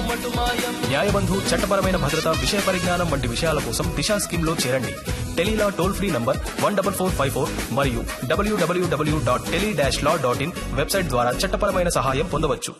న్యాయబంధు చట్టపరమైన భద్రత విషయ పరిజ్ఞానం వంటి విషయాల కోసం దిశా స్కీమ్ లో చేరండి tele law toll free number one double four five four మరియు W W W dot tele dash law dot in website ద్వారా చట్టపరమైన సహాయం పొందవచ్చు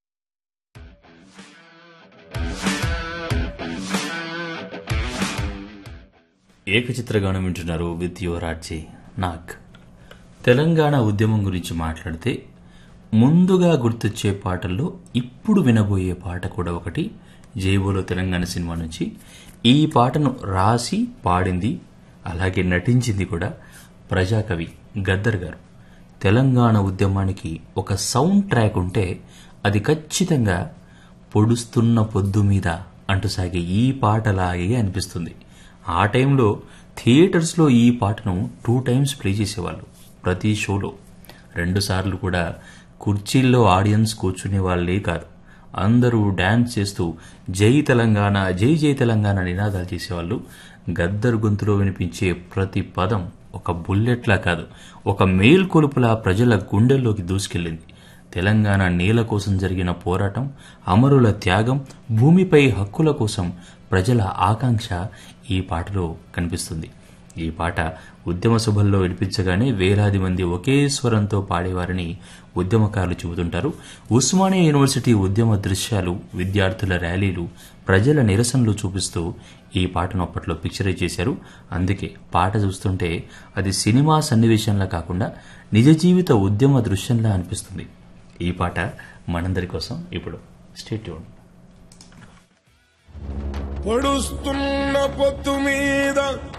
ఏకచిత్రగానం వింటున్నారు విత్ యువరాజే నాగ్ తెలంగాణ ఉద్యమం గురించి మాట్లాడితే ముందుగా గుర్తొచ్చే పాటల్లో ఇప్పుడు వినబోయే పాట కూడా ఒకటి జైబోలో తెలంగాణ సినిమా నుంచి ఈ పాటను రాసి పాడింది అలాగే నటించింది కూడా ప్రజాకవి గద్దర్ గారు తెలంగాణ ఉద్యమానికి ఒక సౌండ్ ట్రాక్ ఉంటే అది ఖచ్చితంగా పొడుస్తున్న పొద్దు మీద అంటూ సాగే ఈ పాటలాగే అనిపిస్తుంది ఆ టైంలో థియేటర్స్లో ఈ పాటను టూ టైమ్స్ ప్లే చేసేవాళ్ళు ప్రతి షోలో రెండుసార్లు కూడా కుర్చీల్లో ఆడియన్స్ కూర్చునే వాళ్ళే కాదు అందరూ డ్యాన్స్ చేస్తూ జై తెలంగాణ జై జై తెలంగాణ నినాదాలు చేసేవాళ్ళు గద్దర్ గొంతులో వినిపించే ప్రతి పదం ఒక బుల్లెట్లా కాదు ఒక మేల్కొలుపులా ప్రజల గుండెల్లోకి దూసుకెళ్ళింది తెలంగాణ నేల కోసం జరిగిన పోరాటం అమరుల త్యాగం భూమిపై హక్కుల కోసం ప్రజల ఆకాంక్ష ఈ పాటలో కనిపిస్తుంది ఈ పాట ఉద్యమ సభల్లో వినిపించగానే వేలాది మంది ఒకే స్వరంతో పాడేవారని ఉద్యమకారులు చెబుతుంటారు ఉస్మానియా యూనివర్సిటీ ఉద్యమ దృశ్యాలు విద్యార్థుల ర్యాలీలు ప్రజల నిరసనలు చూపిస్తూ ఈ పాటను అప్పట్లో పిక్చరైజ్ చేశారు అందుకే పాట చూస్తుంటే అది సినిమా సన్నివేశంలా కాకుండా నిజ జీవిత ఉద్యమ దృశ్యంలా అనిపిస్తుంది ఈ పాట మనందరి కోసం ఇప్పుడు స్టేట్యూన్ పొడుస్తున్న పొత్తు మీద